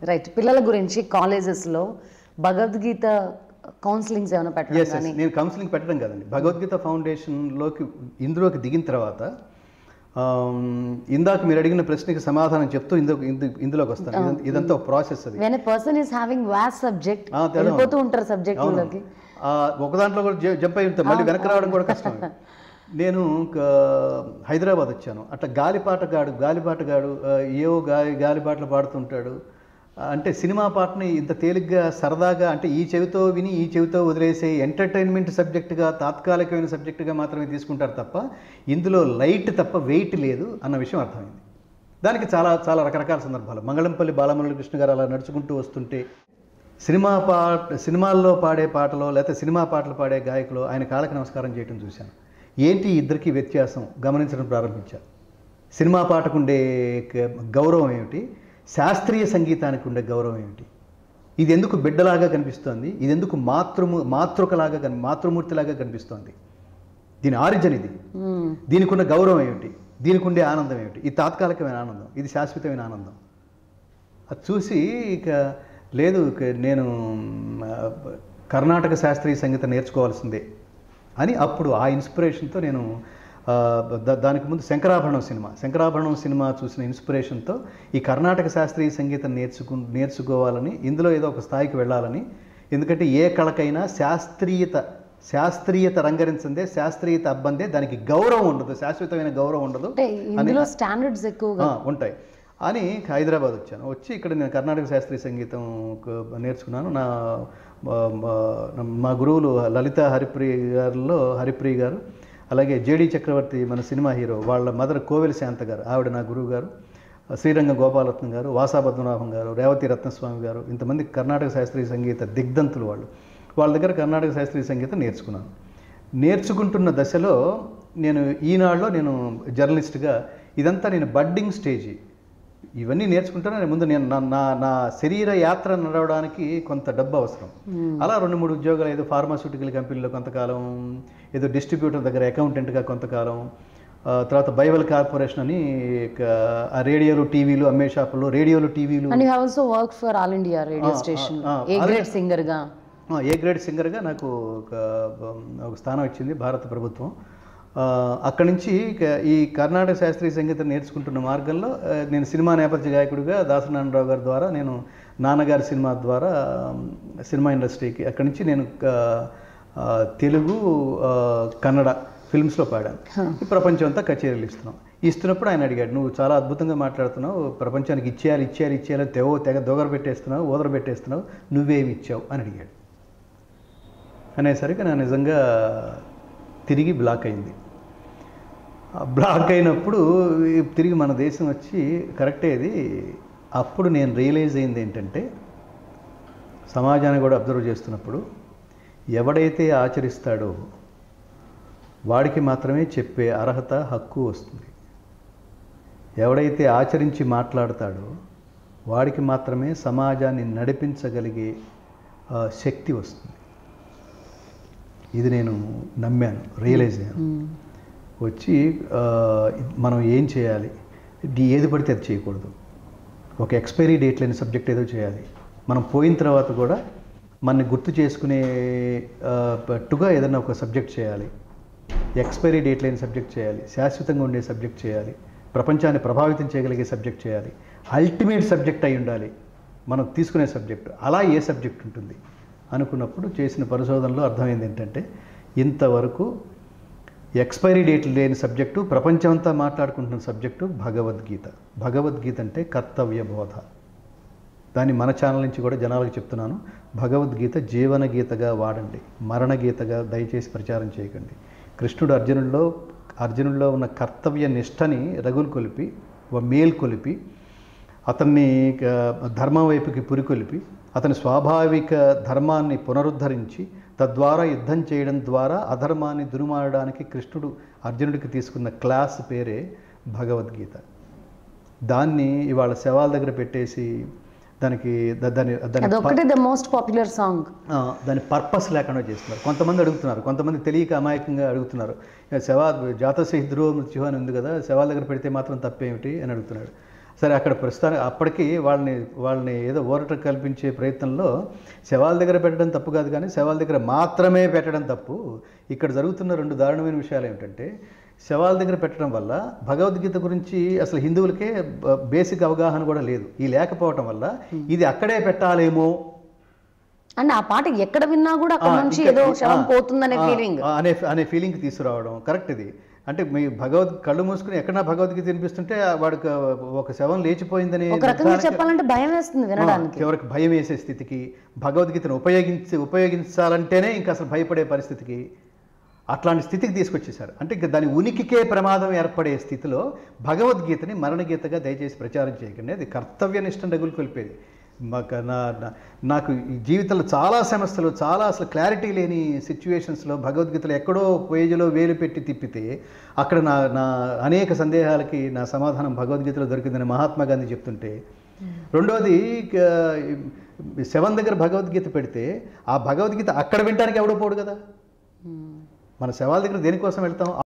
Right పిల్లల గురించి కాలేజెస్లో భగవద్గీత కౌన్సిలింగ్స్ ఏమైనా పెట్టడం ఎస్ కానీ నేను కౌన్సిలింగ్ పెట్టడం కదండి భగవద్గీత ఫౌండేషన్లోకి ఇందులోకి దిగిన తర్వాత ఆమ్, ఇందాక మీరు అడిగిన ప్రశ్నకి సమాధానం చెప్తూ ఇందులో ఇందు- ఇందులోకి వస్తాను ఇదంతా- ఇదంతా ఒక ప్రాసెస్ అది when a person is having was subject ఆ, తెలవదు. వెళ్ళిపోతూ ఉంటారు అవును సబ్జెక్టులకి ఆ, ఒక దాంట్లో కూడా జ- జంప్ అయి ఉంటాం మళ్ళీ వెనక్కి రావడం కూడా కష్టం నేను ఒక హైదరాబాద్ వచ్చాను అట్లా గాలిపాటగాడు గాలిపాటగాడు ఆ, ఏవో గాలి గాలిపాటలు పాడుతుంటాడు ఆ, అంటే సినిమా పాటని ఇంత తేలిగ్గా సరదాగా అంటే ఈ చెవితో విని ఈ చెవితో వదిలేసే ఎంటర్టైన్మెంట్ సబ్జెక్టుగా తాత్కాలికమైన సబ్జెక్టుగా మాత్రమే తీసుకుంటారు తప్ప ఇందులో లైట్ తప్ప వెయిట్ లేదు అన్న విషయం అర్థమైంది దానికి చాలా చాలా రకరకాల సందర్భాలు మంగళంపల్లి బాలమురళి కృష్ణ గారు అలా నడుచుకుంటూ వస్తుంటే సినిమా పాట సినిమాల్లో పాడే పాటలో లేకపోతే సినిమా పాటలు పాడే గాయకులు ఆయన కాళ్ళకి నమస్కారం చేయటం చూశాను ఏంటి ఈ ఇద్దరికి వ్యత్యాసం గమనించడం ప్రారంభించాను సినిమా పాటకు ఉండే క- గౌరవం ఏమిటి శాస్త్రీయ సంగీతానికి ఉండే గౌరవం ఏమిటి ఇది ఎందుకు బిడ్డలాగా కనిపిస్తోంది ఇది ఎందుకు మాతృము మాతృకలాగా కని మాతృమూర్తిలాగా కనిపిస్తోంది దీని ఆరిజన్ ఇది దీనికి ఉన్న గౌరవం ఏమిటి దీనికి ఉండే ఆనందం ఏమిటి ఇది తాత్కాలికమైన ఆనందం ఇది శాశ్వతమైన ఆనందం అది చూసి ఇక లేదు ఇక నేను మ్, ఆ, కర్ణాటక శాస్త్రీయ సంగీతం నేర్చుకోవాల్సిందే అని అప్పుడు ఆ ఇన్స్పిరేషన్తో నేను ఆ, దా- దానికి ముందు శంకరాభరణం సినిమా శంకరాభరణం సినిమా చూసిన ఇన్స్పిరేషన్తో ఈ కర్ణాటక శాస్త్రీయ సంగీతం నేర్చుకు నేర్చుకోవాలని ఇందులో ఏదో ఒక స్థాయికి వెళ్ళాలని ఎందుకంటే ఏ కళకైనా శాస్త్రీయత శాస్త్రీయత రంగరించిందే శాస్త్రీయత అబ్బందే దానికి గౌరవం ఉండదు శాశ్వతమైన గౌరవం ఉండదు అంటే ఇందులో స్టాండర్డ్స్ ఎక్కువగా ఆ, ఉంటాయి అని హైదరాబాద్ వచ్చాను వచ్చి ఇక్కడ నేను కర్ణాటక శాస్త్రీయ సంగీతం క- నేర్చుకున్నాను నా మా- మా- మా గురువులు లలిత హరిప్రియ గారిలో హరిప్రియ గారు అలాగే జేడి చక్రవర్తి మన సినిమా హీరో వాళ్ళ మదర్ కోవెల శాంత గారు ఆవిడ నా గురువు గారు శ్రీరంగ గోపాలరత్నం గారు వాసా పద్మనాభం గారు రేవతి రత్నస్వామి గారు ఇంతమంది కర్ణాటక శాస్త్రీయ సంగీత దిగ్ధంతులు వాళ్ళు వాళ్ళ దగ్గర కర్ణాటక శాస్త్రీయ సంగీతం నేర్చుకున్నాను నేర్చుకుంటున్న దశలో నేను ఈనాడులో నేను జర్నలిస్ట్గా ఇదంతా నేను బడ్డింగ్ స్టేజీ ఇవన్నీ నేర్చుకుంటాను ముందు నేను నా నా నా శరీర యాత్ర నడవడానికి కొంత డబ్బు అవసరం అలా రెండు మూడు ఉద్యోగాలు ఏదో ఫార్మాస్యూటికల్ కంపెనీలో కొంతకాలం ఏదో డిస్ట్రిబ్యూటర్ దగ్గర అకౌంటెంట్గా కొంతకాలం ఆ, తర్వాత బైబల్ కార్పొరేషన్ అని ఇక ఆ రేడియోలు టీవీలు అమ్మే షాపుల్లో రేడియోలు టీవీలు and you also work for All India Radio ఆ, స్టేషన్ ఆ, ఏ అదే. గ్రేడ్ సింగర్ గా ఆ, ఏ గ్రేడ్ సింగర్గా నాకు ఒక ఒక స్థానం ఇచ్చింది భారత ప్రభుత్వం ఆ, అక్కడి నుంచి ఇక ఈ కర్ణాటక శాస్త్రీయ సంగీతం నేర్చుకుంటున్న మార్గంలో ఆ, నేను సినిమా నేపథ్య గాయకుడిగా దాసనారాయణరావు గారి ద్వారా నేను నాన్నగారి సినిమా ద్వారా ఉమ్, సినిమా ఇండస్ట్రీకి అక్కడి నుంచి నేను ఆ, ఆ, తెలుగు ఆ, కన్నడ ఫిల్మ్స్లో పాడాను ఈ ప్రపంచం అంతా కచేరీలు ఇస్తున్నాం ఇస్తున్నప్పుడు ఆయన అడిగాడు నువ్వు చాలా అద్భుతంగా మాట్లాడుతున్నావు ప్రపంచానికి ఇచ్చేయాలి ఇచ్చేయాలి ఇచ్చేయాలి తెగ తెగ దొగర పెట్టేస్తున్నావు ఊదర పెట్టేస్తున్నావు నువ్వేమి ఇచ్చావు అని అడిగాడు అనేసరికి నా నిజంగా తిరిగి బ్లాక్ అయింది ఆ బ్లాక్ అయినప్పుడు ఈ తిరిగి మన దేశం వచ్చి కరెక్టే ఇది అప్పుడు నేను రియలైజ్ అయింది ఏంటంటే సమాజాన్ని కూడా అబ్జర్వ్ చేస్తున్నప్పుడు ఎవడైతే ఆచరిస్తాడో వాడికి మాత్రమే చెప్పే అర్హత హక్కు వస్తుంది ఎవడైతే ఆచరించి మాట్లాడతాడో వాడికి మాత్రమే సమాజాన్ని నడిపించగలిగే ఆ, శక్తి వస్తుంది ఇది నేను నమ్మాను రియలైజ్ అయ్యాను వచ్చి ఆ, మనం ఏం చేయాలి ఇది ఏది పడితే అది చేయకూడదు ఒక ఎక్స్పైరీ డేట్ లేని సబ్జెక్ట్ ఏదో చేయాలి మనం పోయిన తర్వాత కూడా మనని గుర్తు చేసుకునే ఆ, పట్టుగా ఏదైనా ఒక సబ్జెక్ట్ చేయాలి ఎక్స్పైరీ డేట్ లేని సబ్జెక్ట్ చేయాలి శాశ్వతంగా ఉండే సబ్జెక్ట్ చేయాలి ప్రపంచాన్ని ప్రభావితం చేయగలిగే సబ్జెక్ట్ చేయాలి అల్టిమేట్ సబ్జెక్ట్ అయి ఉండాలి మనం తీసుకునే సబ్జెక్ట్ అలా ఏ సబ్జెక్ట్ ఉంటుంది అనుకున్నప్పుడు చేసిన పరిశోధనలో అర్థమైంది ఏంటంటే ఇంతవరకు ఎక్స్పైరీ డేట్ లేని సబ్జెక్టు ప్రపంచమంతా మాట్లాడుకుంటున్న సబ్జెక్టు భగవద్గీత భగవద్గీత అంటే కర్తవ్య బోధ దాన్ని మన ఛానల్ నుంచి కూడా జనాలకు చెప్తున్నాను భగవద్గీత జీవన గీతగా వాడండి మరణ గీతగా దయచేసి ప్రచారం చేయకండి కృష్ణుడు అర్జునుడిలో అర్జునుడిలో ఉన్న కర్తవ్య నిష్టని రగులు కొలిపి ఓ మేల్ కొలిపి అతన్ని ఇక ధర్మం వైపుకి పురికొలిపి అతని స్వాభావిక ధర్మాన్ని పునరుద్ధరించి తద్వారా యుద్ధం చేయడం ద్వారా అధర్మాన్ని దురుమారడానికి కృష్ణుడు అర్జునుడికి తీసుకున్న క్లాస్ పేరే భగవద్గీత దాన్ని ఇవాళ శవాల దగ్గర పెట్టేసి దానికి ద- దాని దాని అదొక్కటే ద మోస్ట్ పాపులర్ సాంగ్ ఆ, దాని పర్పస్ లేకుండా చేస్తున్నారు కొంతమంది అడుగుతున్నారు కొంతమంది తెలియక అమాయకంగా అడుగుతున్నారు ఇక శవా జాతస్య ధ్రువ మృత్యు అని ఉంది కదా శవాల దగ్గర పెడితే మాత్రం తప్పేమిటి అని అడుగుతున్నాడు సరే అక్కడ ప్రస్తుతానికి అప్పటికి వాళ్ళని వాళ్ళని ఏదో ఊరట కల్పించే ప్రయత్నంలో శవాల దగ్గర పెట్టడం తప్పు కాదు కానీ శవాల దగ్గర మాత్రమే పెట్టడం తప్పు ఇక్కడ జరుగుతున్న రెండు దారుణమైన విషయాలు ఏమిటంటే శవాల దగ్గర పెట్టడం వల్ల భగవద్గీత గురించి అసలు హిందువులకే బ- బేసిక్ అవగాహన కూడా లేదు ఈ లేకపోవటం వల్ల ఇది అక్కడే పెట్టాలేమో అంటే ఆ పాట ఎక్కడ విన్నా కూడా అక్కడ ఆ, నుంచి ఇంకా- ఏదో శవం ఆ, పోతుందనే ఆ, ఫీలింగ్ ఆ, అనే అనే ఫీలింగ్ తీసుకురావడం కరెక్ట్ ఇది అంటే మీ భగవద్ కళ్ళు మూసుకుని ఎక్కడన్నా భగవద్గీత వినిపిస్తుంటే ఆ వాడికి ఒక శవం లేచిపోయిందని ఒక రకంగా చెప్పాలంటే భయం వేస్తుంది వినడానికి చివరికి భయం వేసే స్థితికి భగవద్గీతను ఉపయోగించి ఉపయోగించాలంటేనే ఇంకా అసలు భయపడే పరిస్థితికి అట్లాంటి స్థితికి తీసుకొచ్చేసారు అంటే ఇంకా దాని ఉనికికే ప్రమాదం ఏర్పడే స్థితిలో భగవద్గీతని మరణగీతగా దయచేసి ప్రచారం చేయకండి అది కర్తవ్యనిష్టం రగులు కొలిపేది మాకు నా నా- నాకు ఈ జీవితంలో చాలా సమస్యలు చాలా అసలు క్లారిటీ లేని సిచ్యువేషన్స్లో భగవద్గీతలో ఎక్కడో పేజీలో వేలు పెట్టి తిప్పితే అక్కడ నా నా అనేక సందేహాలకి నా సమాధానం భగవద్గీతలో దొరికిందని మహాత్మా గాంధీ చెప్తుంటే రెండోది ఇక, శవం దగ్గర భగవద్గీత పెడితే ఆ భగవద్గీత అక్కడ వినడానికి ఎవడో పోడు కదా ఉమ్. మన శవాల దగ్గర దేనికోసం వెళ్తాం